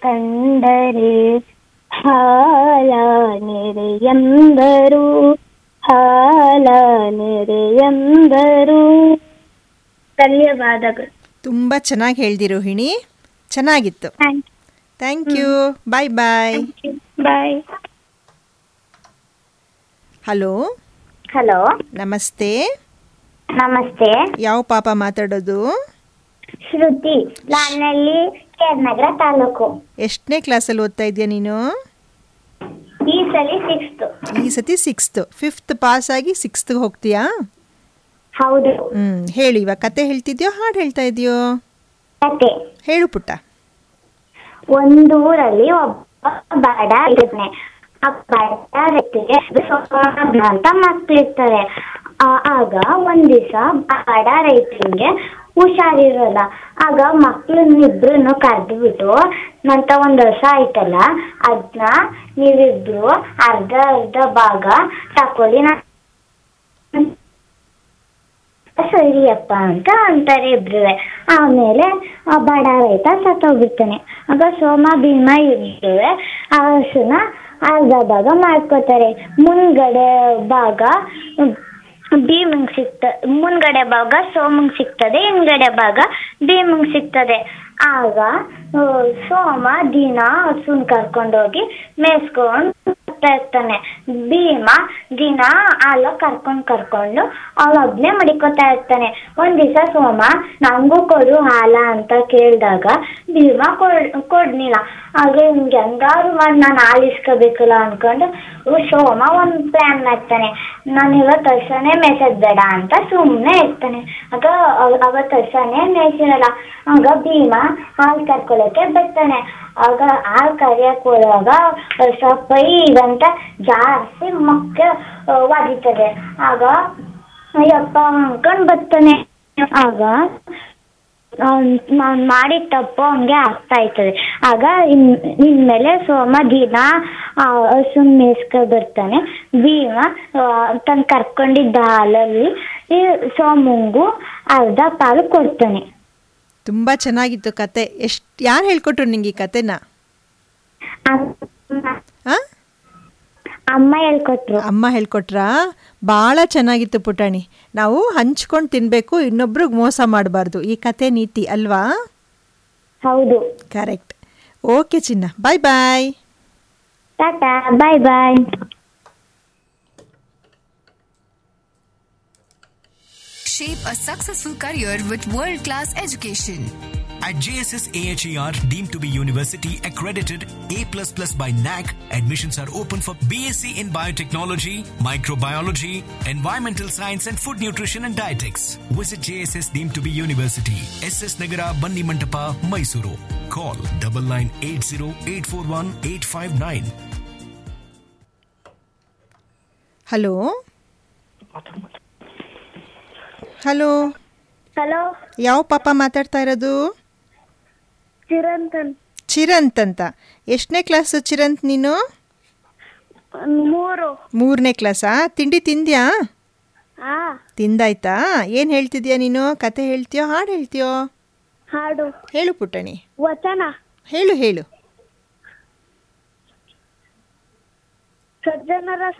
ಕಂಡರೆ ಹಾಲ ನೆರೆಯಂದರು ಹಾಲ ನೆರೆಯಂದರು ಧನ್ಯವಾದಗಳು ತುಂಬ ಚೆನ್ನಾಗಿ ಹೇಳ್ದಿ ರೋಹಿಣಿ ಚೆನ್ನಾಗಿತ್ತು thank thank you bye bye you bye hello hello ನಮಸ್ತೆ ನಮಸ್ತೆ ಯಾವ ಪಾಪ ಮಾತಾಡೋದು ಶ್ರುತಿ ನಾನಲ್ಲಿ ಕೇರ್ನಗರ ತಾಲೂಕು ಎಷ್ಟನೇ ಕ್ಲಾಸಲ್ಲಿ ಓದ್ತಾ ಇದೆಯಾ ನೀನು ಈ ಸಲ ಸಿಕ್ಸ್ತ್ ಈ ಸತಿ ಸಿಕ್ಸ್ತ್ ಫಿಫ್ತ್ ಪಾಸ್ ಆಗಿ ಸಿಕ್ಸ್ತ್ಗೆ ಹೋಗ್ತೀಯಾ ಹೌದು ಹ್ಞೂ ಹೇಳು ಇವಾಗ ಕತೆ ಹೇಳ್ತಿದ್ಯೋ ಹಾಡು ಹೇಳ್ತಾ ಇದೆಯೋ ಕತೆ ಹೇಳು ಪುಟ್ಟ ಒಂದೂರಲ್ಲಿ ಒಬ್ಬ ಬಡ ಇರ್ತಾನೆ ಆ ಬಡ ವ್ಯಕ್ತಿಗೆ ಸೋಮಣ್ಣ ಅಂತ ಮಕ್ಳಿರ್ತಾರೆ ಆ- ಆಗ ಒಂದ್ ದಿವಸ ಬಡ ರೈತನಿಗೆ ಹುಷಾರಿರಲ್ಲ ಆಗ ಮಕ್ಳನ್ನಿಬ್ರು ಕರೆದ್ಬಿಟ್ಟು ನಂತ ಒಂದ್ ವರ್ಷ ಆಯ್ತಲ್ಲ ಅದನ್ನ ನೀವಿಬ್ರು ಅರ್ಧ ಅರ್ಧ ಭಾಗ ತಕೊಳ್ಳಿ ನಾ ಸರಿಯಪ್ಪ ಅಂತ ಅಂತಾರೆ ಇಬ್ರು ಆಮೇಲೆ ಆ ಬಡ ರೈತ ಸತ್ತೋಗ್ಬಿಡ್ತಾನೆ ಆಗ ಸೋಮ ಭೀಮ ಇಬ್ರು ಆ ಹಸುನ ಅರ್ಧ ಭಾಗ ಮಾಡ್ಕೋತಾರೆ ಮುಂದ್ಗಡೆ ಭಾಗ ಭೀಮಂಗ್ ಸಿಗ್ತ ಮುಂದ್ಗಡೆ ಭಾಗ ಸೋಮಂಗ್ ಸಿಗ್ತದೆ ಹಿಂದ್ಗಡೆ ಭಾಗ ಭೀಮಂಗ್ ಸಿಗ್ತದೆ ಆಗ ಆ, ಸೋಮ ದಿನ ಹಸುನ್ ಕರ್ಕೊಂಡೋಗಿ ಮೇಯ್ಸ್ಕೊಂಡು ಬರ್ತಾ ಇರ್ತಾನೆ ಭೀಮ ದಿನ ಹಾಲ ಕರ್ಕೊಂಡ್ ಕರ್ಕೊಂಡು ಅವಳೊಬ್ನೇ ಮಡಿಕೋತಾ ಇರ್ತಾನೆ ಒಂದ್ ದಿವಸ ಸೋಮ ನಂಗೂ ಕೊಡು ಹಾಲ ಅಂತ ಕೇಳಿದಾಗ ಭೀಮ ಕೊಡ್ ಕೊಡ್ಲಿಲ್ಲ ಆಗ ಹಿಂಗೆ ಹೆಂಗಾರು ಮಾಡಿ ನಾನು ಹಾಲು ಇಸ್ಕೋಬೇಕಲ್ಲ ಅನ್ಕೊಂಡು ಇವ್ ಸೋಮ ಒಂದ್ ಪ್ಲಾನ್ ಮಾಡ್ತಾನೆ ನಾನು ಇವತ್ತು ಹಸನೇ ಮೇಯ್ಸೋದ್ ಬೇಡ ಅಂತ ಸುಮ್ಮನೆ ಇರ್ತಾನೆ ಆಗ ಅವ್- ಅವತ್ತು ಹಸನೇ ಮೇಯ್ಸಿರಲ್ಲ ಆಗ ಭೀಮ ಹಾಲು ಕರ್ಕೊಳ್ಳೋಕೆ ಬರ್ತಾನೆ ಆಗ ಹಾಲು ಕರಿಯಕ್ ಹೋದಾಗ ಹಸ ಪೈ ಅಂತ ಜಾಸ್ತಿ ಮಕ್ಕೆ ಒದಿತದೆ ಆಗ ಅಯ್ಯಪ್ಪ ಅನ್ಕೊಂಡ್ ಬರ್ತಾನೆ ಆಗ ನಾನು ಮಾಡಿದ ತಪ್ಪು ಹಂಗೆ ಆಗ್ತಾ ಇರ್ತದೆ ಆಗ ಇನ್ ಇನ್ಮೇಲೆ ಸೋಮ ದಿನ ಆ, ಹಸುನ್ ಮೇಯ್ಸ್ಕೊ ಬರ್ತಾನೆ ಭೀಮ ತನ್ ಕರ್ಕೊಂಡಿದ್ದ ಹಾಲಲ್ಲಿ ಈ ಸೋಮಂಗು ಅರ್ಧ ಪಾಲು ಕೊಡ್ತಾನೆ ತುಂಬ ಚೆನ್ನಾಗಿತ್ತು ಕತೆ ಎಷ್ಟು ಯಾರು ಹೇಳ್ಕೊಟ್ರು ನಿಂಗೆ ಈ ಕತೆನ ಅಮ್ಮ ಹಾಂ ಅಮ್ಮ ಹೇಳ್ಕೊಟ್ರು ಅಮ್ಮ ಹೇಳ್ಕೊಟ್ರಾ ಭಾಳ ಚೆನ್ನಾಗಿತ್ತು ಪುಟಾಣಿ ನಾವು ಹಂಚ್ಕೊಂಡು ತಿನ್ನಬೇಕು ಇನ್ನೊಬ್ರಿಗೆ ಮೋಸ ಮಾಡಬಾರ್ದು ಈ ಕತೆ ನೀತಿ ಅಲ್ವಾ ಹೌದು ಕರೆಕ್ಟ್ ಓಕೆ ಚಿನ್ನ bye bye tata bye bye Shape a successful career with world class education. At JSS AHER, deemed to be university accredited A++ by NAC, admissions are open for BSc in biotechnology, microbiology, environmental science and food nutrition and dietetics. Visit JSS deemed to be university, SS Nagara, Banni Mantapa, Mysuru. Call 9980841859. Hello hello hello ಯಾವ ಪಾಪ ಮಾತಾಡ್ತಾ ಇರೋದು ಚಿರಂತನ್ ಚಿರಂತ್ ಅಂತ ಎಷ್ಟನೇ class Chiranth ನೀನು ಮೂರು ಮೂರನೇ ಕ್ಲಾಸಾ ತಿಂಡಿ ತಿಂದ್ಯಾ ಆ ತಿಂದಾಯ್ತಾ ಏನು ಹೇಳ್ತಿದ್ಯಾ ನೀನು ಕತೆ ಹೇಳ್ತೀಯೋ ಹಾಡು ಹೇಳ್ತೀಯೋ ಹಾಡು ಹೇಳು ಪುಟ್ಟಣಿ ವಚನ ಹೇಳು ಹೇಳು ಸಜ್ಜನರ